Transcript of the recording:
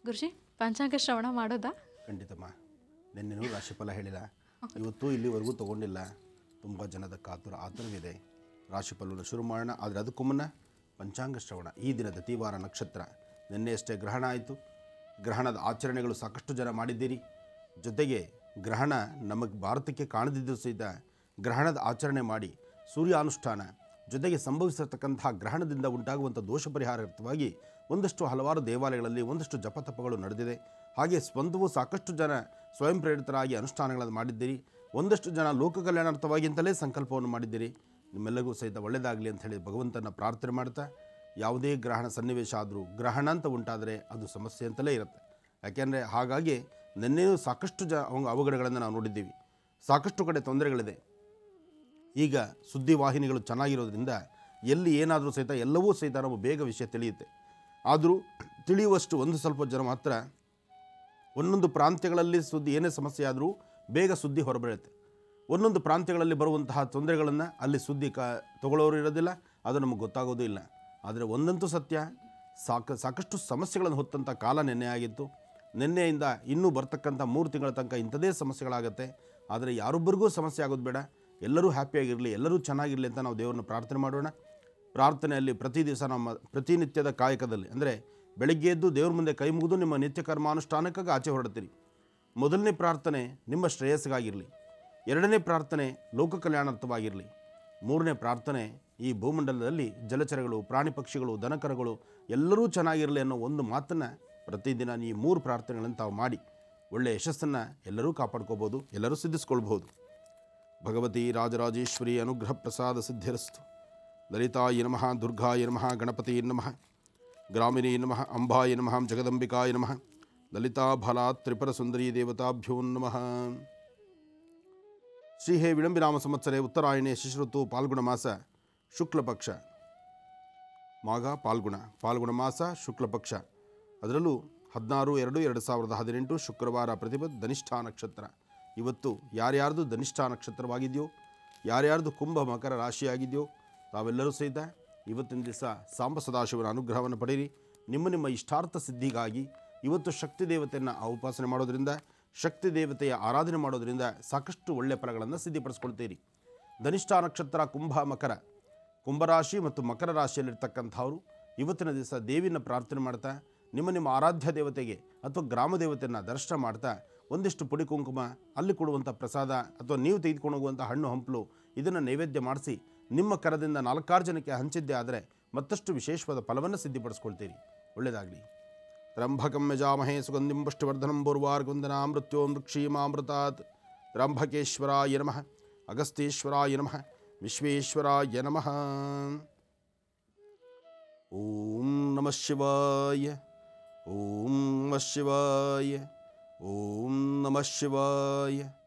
ಗುರುಜಿ ಪಂಚಾಂಗ ಶ್ರವಣ ಮಾಡೋದಾ ಖಂಡಿತಮ್ಮ ನಿನ್ನೆನೂ ರಾಶಿಫಲ ಹೇಳಿಲ್ಲ ಇವತ್ತು ಇಲ್ಲಿವರೆಗೂ ತೊಗೊಂಡಿಲ್ಲ ತುಂಬ ಜನದ ಕಾತುರ ಆತರವಿದೆ ರಾಶಿಫಲವನ್ನು ಶುರು ಮಾಡೋಣ ಆದರೆ ಅದಕ್ಕೂ ಮುನ್ನ ಪಂಚಾಂಗ ಶ್ರವಣ ಈ ದಿನದ ತೀವಾರ ನಕ್ಷತ್ರ ನಿನ್ನೆಯಷ್ಟೇ ಗ್ರಹಣ ಆಯಿತು ಗ್ರಹಣದ ಆಚರಣೆಗಳು ಸಾಕಷ್ಟು ಜನ ಮಾಡಿದ್ದೀರಿ ಜೊತೆಗೆ ಗ್ರಹಣ ನಮಗೆ ಭಾರತಕ್ಕೆ ಕಾಣದಿದ್ದರೂ ಸಹಿತ ಗ್ರಹಣದ ಆಚರಣೆ ಮಾಡಿ ಸೂರ್ಯಾನುಷ್ಠಾನ ಜೊತೆಗೆ ಸಂಭವಿಸಿರ್ತಕ್ಕಂತಹ ಗ್ರಹಣದಿಂದ ಉಂಟಾಗುವಂಥ ದೋಷ ಪರಿಹಾರಾರ್ಥವಾಗಿ ಒಂದಷ್ಟು ಹಲವಾರು ದೇವಾಲಯಗಳಲ್ಲಿ ಒಂದಷ್ಟು ಜಪತಪಗಳು ನಡೆದಿದೆ ಹಾಗೆ ಸ್ವಂತವೂ ಸಾಕಷ್ಟು ಜನ ಸ್ವಯಂ ಪ್ರೇರಿತರಾಗಿ ಅನುಷ್ಠಾನಗಳನ್ನು ಮಾಡಿದ್ದೀರಿ ಒಂದಷ್ಟು ಜನ ಲೋಕ ಕಲ್ಯಾಣಾರ್ಥವಾಗಿ ಅಂತಲೇ ಸಂಕಲ್ಪವನ್ನು ಮಾಡಿದ್ದೀರಿ ನಿಮ್ಮೆಲ್ಲರಿಗೂ ಸಹಿತ ಒಳ್ಳೆಯದಾಗಲಿ ಅಂತ ಹೇಳಿ ಭಗವಂತನ ಪ್ರಾರ್ಥನೆ ಮಾಡ್ತಾ ಯಾವುದೇ ಗ್ರಹಣ ಸನ್ನಿವೇಶ ಆದರೂ ಗ್ರಹಣ ಅಂತ ಉಂಟಾದರೆ ಅದು ಸಮಸ್ಯೆ ಅಂತಲೇ ಇರುತ್ತೆ ಯಾಕೆಂದರೆ ಹಾಗಾಗಿ ನಿನ್ನೆಯೂ ಸಾಕಷ್ಟು ಜ ಅವ- ಅವಘಡಗಳನ್ನು ನಾವು ನೋಡಿದ್ದೀವಿ ಸಾಕಷ್ಟು ಕಡೆ ತೊಂದರೆಗಳಿದೆ ಈಗ ಸುದ್ದಿವಾಹಿನಿಗಳು ಚೆನ್ನಾಗಿರೋದ್ರಿಂದ ಎಲ್ಲಿ ಏನಾದರೂ ಸಹಿತ ಎಲ್ಲವೂ ಸಹಿತ ನಾವು ಬೇಗ ವಿಷಯ ತಿಳಿಯುತ್ತೆ ಆದರೂ ತಿಳಿಯುವಷ್ಟು ಒಂದು ಸ್ವಲ್ಪ ಜನ ಮಾತ್ರ ಒಂದೊಂದು ಪ್ರಾಂತ್ಯಗಳಲ್ಲಿ ಸುದ್ದಿ ಏನೇ ಸಮಸ್ಯೆ ಆದರೂ ಬೇಗ ಸುದ್ದಿ ಹೊರಬೀಳುತ್ತೆ ಒಂದೊಂದು ಪ್ರಾಂತ್ಯಗಳಲ್ಲಿ ಬರುವಂತಹ ತೊಂದರೆಗಳನ್ನು ಅಲ್ಲಿ ಸುದ್ದಿ ಕ ತಗೊಳ್ಳೋರು ಇರೋದಿಲ್ಲ ಅದು ನಮಗೆ ಗೊತ್ತಾಗೋದು ಇಲ್ಲ ಆದರೆ ಒಂದಂತೂ ಸತ್ಯ ಸಾಕ ಸಾಕಷ್ಟು ಸಮಸ್ಯೆಗಳನ್ನು ಹೊತ್ತಂಥ ಕಾಲ ನೆನ್ನೆ ಆಗಿತ್ತು ನಿನ್ನೆಯಿಂದ ಇನ್ನೂ ಬರ್ತಕ್ಕಂಥ ಮೂರು ತಿಂಗಳ ತನಕ ಇಂಥದೇ ಸಮಸ್ಯೆಗಳಾಗುತ್ತೆ ಆದರೆ ಯಾರೊಬ್ಬರಿಗೂ ಸಮಸ್ಯೆ ಆಗೋದು ಬೇಡ ಎಲ್ಲರೂ ಹ್ಯಾಪಿಯಾಗಿರಲಿ ಎಲ್ಲರೂ ಚೆನ್ನಾಗಿರಲಿ ಅಂತ ನಾವು ದೇವರನ್ನ ಪ್ರಾರ್ಥನೆ ಮಾಡೋಣ ಪ್ರಾರ್ಥನೆಯಲ್ಲಿ ಪ್ರತಿ ದಿವಸ ನಮ್ಮ ಪ್ರತಿನಿತ್ಯದ ಕಾಯಕದಲ್ಲಿ ಅಂದರೆ ಬೆಳಗ್ಗೆ ಎದ್ದು ದೇವ್ರ ಮುಂದೆ ಕೈ ಮುಗಿದು ನಿಮ್ಮ ನಿತ್ಯ ಕರ್ಮಾನುಷ್ಠಾನಕ್ಕಾಗಿ ಆಚೆ ಹೊರಡ್ತೀರಿ ಮೊದಲನೇ ಪ್ರಾರ್ಥನೆ ನಿಮ್ಮ ಶ್ರೇಯಸ್ಸಿಗಾಗಿರಲಿ ಎರಡನೇ ಪ್ರಾರ್ಥನೆ ಲೋಕ ಕಲ್ಯಾಣಾರ್ಥವಾಗಿರಲಿ ಮೂರನೇ ಪ್ರಾರ್ಥನೆ ಈ ಭೂಮಂಡಲದಲ್ಲಿ ಜಲಚರಗಳು ಪ್ರಾಣಿ ಪಕ್ಷಿಗಳು ದನಕರಗಳು ಎಲ್ಲರೂ ಚೆನ್ನಾಗಿರಲಿ ಅನ್ನೋ ಒಂದು ಮಾತನ್ನು ಪ್ರತಿದಿನ ಈ ಮೂರು ಪ್ರಾರ್ಥನೆಗಳನ್ನು ತಾವು ಮಾಡಿ ಒಳ್ಳೆಯ ಯಶಸ್ಸನ್ನು ಎಲ್ಲರೂ ಕಾಪಾಡ್ಕೋಬೋದು ಎಲ್ಲರೂ ಸಿದ್ಧಿಸ್ಕೊಳ್ಬೋದು ಭಗವತಿ ರಾಜರಾಜೇಶ್ವರಿ ಅನುಗ್ರಹ ಪ್ರಸಾದ ಸಿದ್ಧಿರಸ್ತು ಲಲಿತಾಯ ನಮಃ ದುರ್ಗಾಯ ನಮಃ ಗಣಪತಿ ನಮಃ ಗ್ರಾಮಿಣೀ ನಮಃ ಅಂಬಾಯ ನಮಃ ಜಗದಂಬಿಕಾಯ ನಮಃ ಲಲಿತಾ ಫಲಾ ತ್ರಿಪುರ ಸುಂದರಿ ದೇವತಾಭ್ಯೋ ನಮಃ ಶ್ರೀ ಹೇ ವಿಳಂಬಿನಾಮ ಸಂವತ್ಸರೆ ಉತ್ತರಾಯಣೆ ಶಿಶಿಋತು ಪಾಲ್ಗುಣ ಮಾಸ ಶುಕ್ಲ ಪಕ್ಷ ಮಾಘ ಪಾಲ್ಗುಣ ಪಾಲ್ಗುಣ ಮಾಸ ಶುಕ್ಲ ಪಕ್ಷ ಅದರಲ್ಲೂ ಹದಿನಾರು ಎರಡು ಎರಡು ಸಾವಿರದ ಹದಿನೆಂಟು ಶುಕ್ರವಾರ ಪ್ರತಿಪದ್ ಧನಿಷ್ಠಾ ನಕ್ಷತ್ರ ಇವತ್ತು ಯಾರ್ಯಾರ್ದು ಧನಿಷ್ಠಾ ನಕ್ಷತ್ರವಾಗಿದೆಯೋ ಯಾರ್ಯಾರ್ದು ಕುಂಭ ಮಕರ ರಾಶಿಯಾಗಿದೆಯೋ ತಾವೆಲ್ಲರೂ ಸಹಿತ ಇವತ್ತಿನ ದಿವಸ ಸಾಂಬ ಸದಾಶಿವನ ಅನುಗ್ರಹವನ್ನು ಪಡೆಯಿರಿ ನಿಮ್ಮ ನಿಮ್ಮ ಇಷ್ಟಾರ್ಥ ಸಿದ್ಧಿಗಾಗಿ ಇವತ್ತು ಶಕ್ತಿ ದೇವತೆಯನ್ನು ಉಪಾಸನೆ ಮಾಡೋದರಿಂದ ಶಕ್ತಿ ದೇವತೆಯ ಆರಾಧನೆ ಮಾಡೋದರಿಂದ ಸಾಕಷ್ಟು ಒಳ್ಳೆಯ ಫಲಗಳನ್ನು ಸಿದ್ಧಿಪಡಿಸ್ಕೊಳ್ತೀರಿ ಧನಿಷ್ಠಾ ನಕ್ಷತ್ರ ಕುಂಭ ಮಕರ ಕುಂಭರಾಶಿ ಮತ್ತು ಮಕರ ರಾಶಿಯಲ್ಲಿರ್ತಕ್ಕಂಥವ್ರು ಇವತ್ತಿನ ದಿವಸ ದೇವಿನ ಪ್ರಾರ್ಥನೆ ಮಾಡ್ತಾ ನಿಮ್ಮ ನಿಮ್ಮ ಆರಾಧ್ಯ ದೇವತೆಗೆ ಅಥವಾ ಗ್ರಾಮ ದೇವತೆಯನ್ನು ದರ್ಶನ ಮಾಡ್ತಾ ಒಂದಿಷ್ಟು ಪುಡಿ ಕುಂಕುಮ ಅಲ್ಲಿ ಕೊಡುವಂಥ ಪ್ರಸಾದ ಅಥವಾ ನೀವು ತೆಗೆದುಕೊಂಡು ಹೋಗುವಂಥ ಹಣ್ಣು ಹಂಪಲು ಇದನ್ನು ನೈವೇದ್ಯ ಮಾಡಿಸಿ ನಿಮ್ಮ ಕರದಿಂದ ನಾಲ್ಕಾರು ಜನಕ್ಕೆ ಹಂಚಿದ್ದೇ ಆದರೆ ಮತ್ತಷ್ಟು ವಿಶೇಷವಾದ ಫಲವನ್ನು ಸಿದ್ಧಿಪಡಿಸ್ಕೊಳ್ತೀರಿ ಒಳ್ಳೆಯದಾಗಲಿ ರಂಭಕಂ ಯಜಾಮಹೇ ಸುಗಂಧಿಂ ಪುಷ್ಟಿವರ್ಧನಂ ಪೂರ್ವಾರ್ಗುಂದನಾ ಮೃತ್ಯೋ ಮೃಕ್ಷೀಮಾಮೃತಾತ್ ರಂಭಕೇಶ್ವರಾಯ ನಮಃ ಅಗಸ್ತೀಶ್ವರಾಯ ನಮಃ ವಿಶ್ವೇಶ್ವರಾಯ ನಮಃ ಓಂ ನಮಃ ಶಿವಾಯ ಓಂ ನಮಃ ಶಿವಾಯ ಓಂ ನಮಃ ಶಿವಾಯ